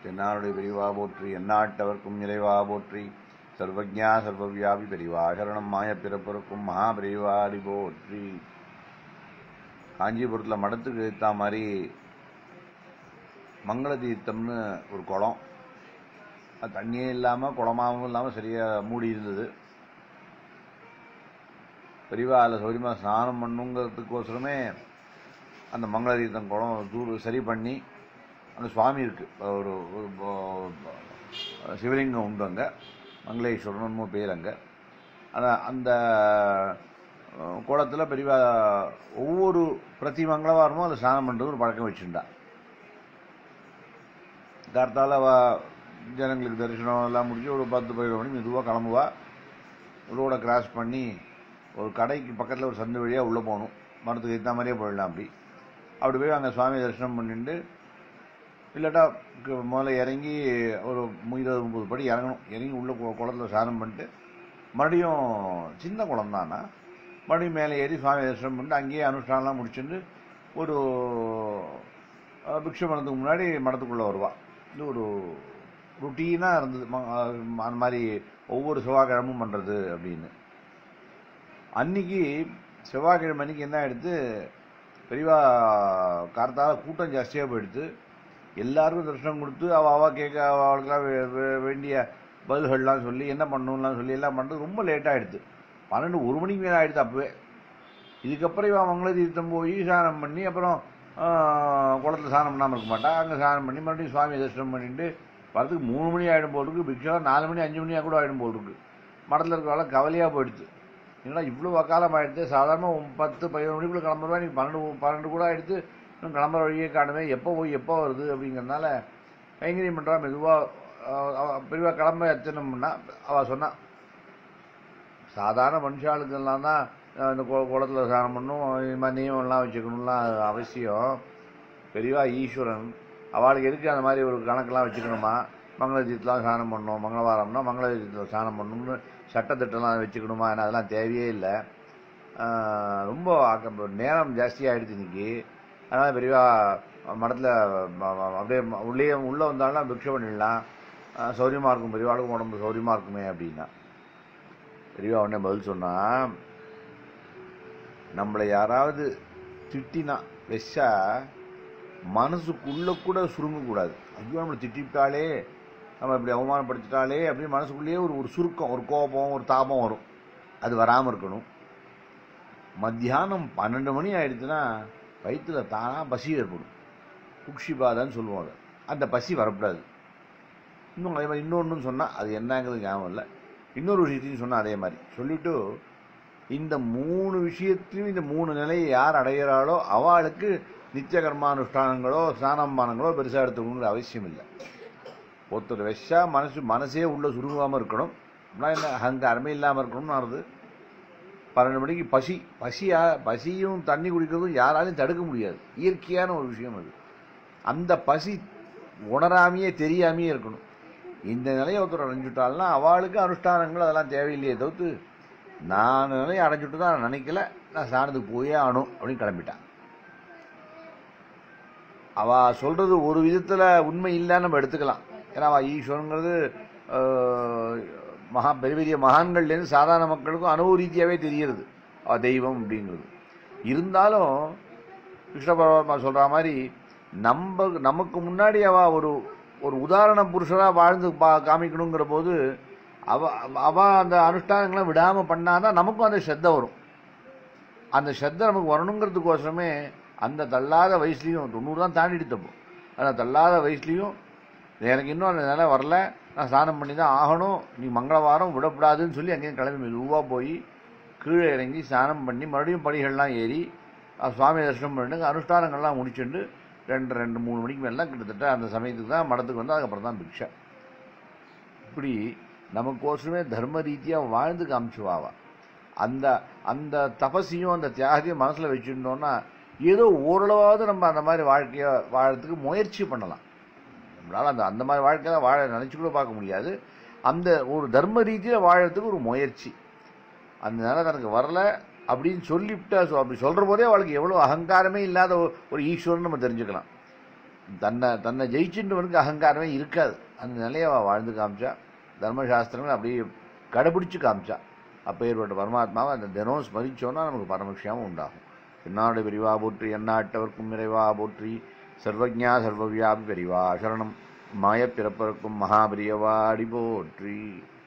தென்னாருடைய பெரிவா போற்றி எந்நாட்டவர்க்கும் நிறைவா போற்றி சர்வஜா சர்வவியாபி பெரிவா சரணம் மாய பிறப்பருக்கும் மகா பெரிவாரி போற்றி காஞ்சிபுரத்தில் மடத்துக்கு ஏற்ற மாதிரி மங்கள தீர்த்தம்னு ஒரு குளம் அது தண்ணியே இல்லாமல் குளமாகவும் இல்லாமல் சரியாக மூடி இருந்தது பெரியவா அதில் சௌரியமாக ஸ்நானம் பண்ணுங்கிறதுக்கோசரமே அந்த மங்கள தீர்த்தம் குளம் தூர் சரி பண்ணி அந்த சுவாமி இருக்குது ஒரு ஒரு ப- சிவலிங்கம் உண்டு அங்கே மங்களேஸ்வரன் பேர் அங்கே ஆனால் அந்த குளத்தில் பெரியவா ஒவ்வொரு பிரதி மங்களவாரமும் அதில் ஸ்நானம் பண்ணுறது ஒரு பழக்கம் வச்சுருந்தா கார்த்தால அவ ஜனங்களுக்கு தரிசனம் எல்லாம் முடிஞ்சு ஒரு பத்து பதினொரு மணி மெதுவாக கிளம்புவா ரோடை கிராஸ் பண்ணி ஒரு கடைக்கு பக்கத்தில் ஒரு சந்து வழியாக உள்ளே போகணும் மரத்துக்கு ஏற்ற மாதிரியே போயிடலாம் அப்படி அப்படி போய் அங்கே சுவாமி தரிசனம் பண்ணிட்டு இல்லாட்டா கு- முதல்ல இறங்கி ஒரு மு- இருபது முப்பது படி இறங்கணும் இறங்கி உள்ள கு- குளத்துல ஸ்நானம் பண்ணிட்டு மறுபடியும் சின்ன குளம் தானா மறுபடியும் மேலே ஏறி சுவாமி தரிசனம் பண்ணிட்டு அங்கேயே அனுஷ்டானம்லாம் முடிச்சுட்டு ஒரு அஹ், பிக்ஷை மடத்துக்கு முன்னாடி மடத்துக்குள்ளே வருவா இது ஒரு ருட்டீனாக இருந்தது ம- அஹ், அந்த மாதிரி ஒவ்வொரு செவ்வாய்க்கிழமும் பண்ணுறது அப்படின்னு அன்னைக்கு செவ்வாய்க்கிழமை அன்னைக்கு என்ன ஆயிடுத்து பெரியவா கார்த்தால கூட்டம் ஜாஸ்தியாக போயிடுத்து எல்லாருக்கும் தரிசனம் கொடுத்து அவள் அவள் கேட்க அவளுக்கெல்லாம் வே- வே- வேண்டிய பதில்கள்லாம் சொல்லி என்ன பண்ணணும்லாம் சொல்லி எல்லாம் பண்ணுறது ரொம்ப லேட் ஆயிடுது பன்னெண்டு ஒரு மணிக்கு மேலே ஆயிடுது அப்போவே இதுக்கப்புறம் இவன் மங்கள தீர்த்தம் போய் ஸ்நானம் பண்ணி அப்புறம் குளத்துல ஸ்நானம் பண்ணாமல் இருக்க மாட்டா அங்கே ஸ்நானம் பண்ணி மறுபடியும் சுவாமி தரிசனம் பண்ணிட்டு வரதுக்கு மூணு மணி ஆகிடும் போல் இருக்கு பிக்ஷெல்லாம் நாலு மணி அஞ்சு மணியாக கூட ஆகிடும் போல் இருக்கு மடத்தில் இருக்கிறவள கவலையாக போயிடுது என்னடா இவ்வளோ வக்காலம் ஆயிடுது சாதாரண பத்து பதினொரு மணிக்குள்ள கிளம்புறவா நீ பன்னெண்டு பன்னெண்டு கூட ஆயிடுத்து இன்னும் கிளம்புற வழியே காணுமே எப்போ போய் எப்போ வருது அப்படிங்கிறதுனால கைங்கரியம் பண்ணுறா மெதுவாக பெரியவா கிளம்ப எத்தனை பண்ணா அவள் சொன்னா சாதாரண மனுஷாளுக்கெல்லாம் தான் அஹ், இந்த கு- குளத்துல ஸ்நானம் பண்ணும் இது மாதிரி நியமம்லாம் வச்சுக்கணும்லாம் அது அவசியம் பெரியவா ஈஸ்வரன் அவளுக்கு எதுக்கு அந்த மாதிரி ஒரு கணக்கெல்லாம் வச்சுக்கணுமா மங்களதீர்த்தலாம் ஸ்நானம் பண்ணணும் மங்களவாரம்னா மங்களதீர்த்தத்தில் ஸ்நானம் பண்ணணும்னு சட்டத்திட்டம்லாம் வச்சுக்கணுமா ஏன்னா அதெல்லாம் தேவையே இல்லை ஆஹ், ரொம்ப ஆக்க- நேரம் ஜாஸ்தியாகிடுது இன்னைக்கு அதனால் பெரியவா மடத்தில் அப்படியே ம- உள்ளே உள்ளே வந்தாலும் பிக்ஷை பண்ணிடலாம் ஆஹ், சௌரியமா இருக்கும் பெரியவாளுக்கும் உடம்பு சௌரியமா இருக்குமே அப்படின்னா பெரியவா உடனே பதில் சொன்னா நம்மளை யாராவது திட்டினா வெச்சா மனசுக்குள்ள கூட சுருங்கக்கூடாது ஐயோ நம்மளை திட்டிவிட்டாலே நம்ம இப்படி அவமானப்படுத்திட்டாலே அப்படின்னு மனசுக்குள்ளேயே ஒரு ஒரு சுருக்கம் ஒரு கோபம் ஒரு தாபம் வரும் அது வராமல் இருக்கணும் மத்தியானம் பன்னெண்டு மணி ஆயிடுச்சுன்னா வயிற்றுல தானா பசி ஏற்படும் குக்ஷிபாதான்னு சொல்லுவாங்க அந்த பசி வரக்கூடாது இன்னும் அதே மாதிரி இன்னொன்று சொன்னால் அது என்னங்கிறது ஞாபகம் இல்லை இன்னொரு விஷயத்தையும் சொன்னால் அதே மாதிரி சொல்லிட்டு இந்த மூணு விஷயத்திலும் இந்த மூணு நிலையை யார் அடைகிறாளோ அவளுக்கு நித்திய கர்மானுஷ்டானங்களோ ஸ்நானமானங்களோ பெருசாக எடுத்துக்கணுங்கிற அவசியம் இல்லை ஒருத்தர் வெஷா மனசு மனசே உள்ள சுருங்காமல் இருக்கணும் அப்படின்னா என்ன அகங்காரமே இல்லாமல் இருக்கணும்னு அர்த்தம் பன்னெண்டு மணிக்கு பசி பசியா பசியும் தண்ணி குடிக்கிறதும் யாராலையும் தடுக்க முடியாது இயற்கையான ஒரு விஷயம் அது அந்த பசி உணராமையே தெரியாமையே இருக்கணும் இந்த நிலையை ஒருத்தர் அடைஞ்சுட்டாள்னா அவளுக்கு அனுஷ்டானங்கள் அதெல்லாம் தேவையில்லையே தவிர்த்து நான் நிலையை அடைஞ்சுட்டு தான் நான் நினைக்கல நான் சாணத்துக்கு போயே ஆகணும் அப்படின்னு கிளம்பிட்டான் அவ சொல்றது ஒரு விதத்துல உண்மை இல்லைன்னு நம்ம எடுத்துக்கலாம் ஏன்னா அவ ஈஸ்வரங்கிறது ஆஹ், மகா பெரிய பெரிய மகான்கள்லேருந்து சாதாரண மக்களுக்கும் அனுபவ ரீதியாகவே தெரிகிறது அவ தெய்வம் அப்படிங்கிறது இருந்தாலும் கிருஷ்ண பரமாத்மா சொல்ற மாதிரி நம்ம நமக்கு முன்னாடி அவ ஒரு ஒரு உதாரண புருஷரா வாழ்ந்து பா காமிக்கணுங்கிற போது அவ அவ அந்த அனுஷ்டானங்களை விடாம பண்ணாதான் நமக்கும் அந்த ஸ்ரத்த வரும் அந்த ஸ்ரத்த நமக்கு வரணுங்கிறதுக்கோசரமே அந்த தள்ளாத வயசுலையும் தொண்ணூறு தான் தாண்டிட்டு தப்போம் அந்த தள்ளாத வயசுலையும் எனக்கு இன்னும் அந்த நிலை வரல நான் ஸ்நானம் பண்ணி தான் ஆகணும் நீ மங்களவாரம் விடக்கூடாதுன்னு சொல்லி அங்கேயும் கிளம்பி மெதுவாக போய் கீழே இறங்கி ஸ்நானம் பண்ணி மறுபடியும் படிகள்லாம் ஏறி அஹ், சுவாமி தரிசனம் பண்ணிட்டு அனுஷ்டானங்கள்லாம் முடிச்சுட்டு ரெண்டு ரெண்டு மூணு மணிக்கு மேலாம் கிட்டத்தட்ட அந்த சமயத்துக்கு தான் மடத்துக்கு வந்து அதுக்கப்புறம் தான் பிக்ஷை இப்படி நமக்கோசரமே தர்ம ரீதியாக வாழ்ந்து காமிச்சுவாவா அந்த அந்த தபஸையும் அந்த தியாகத்தையும் மனசில் வச்சுருந்தோம்னா ஏதோ ஓரளவாவது நம்ம அந்த மாதிரி வாழ்க்கையை வாழறதுக்கு முயற்சி பண்ணலாம் நம்மளால் அந்த அந்த மாதிரி வாழ்க்கையில வாழ நினச்சி கூட பார்க்க முடியாது அந்த ஒரு தர்ம ரீதியில் வாழறதுக்கு ஒரு முயற்சி அந்த நிலை தனக்கு வரல அப்படின்னு சொல்லிவிட்டா சொ- அப்படி சொல்கிற போதே அவளுக்கு எவ்வளோ அகங்காரமே இல்லாத ஒரு- ஒரு ஈஸ்வரன் நம்ம தெரிஞ்சுக்கலாம் தன்னை தன்னை ஜெயிச்சுன்றவனுக்கு அகங்காரமே இருக்காது அந்த நிலையை அவ வாழ்ந்து காமிச்சா தர்மசாஸ்திரங்கள் அப்படியே கடைபிடிச்சு காமிச்சா அப்பேற்பட்ட பரமாத்மாவை அந்த தினம் ஸ்மரிச்சோன்னா நமக்கு பரமக்ஷேமம் உண்டாகும் என்னாடு பெரிவா போற்றி எந்நாட்டவர்க்கும் நிறைவா போற்றி சர்வஜா சர்வவியாபி பெரிவா சரணம் மாயப் பிறப்பருக்கும் மகாபிரியவாடி போற்றி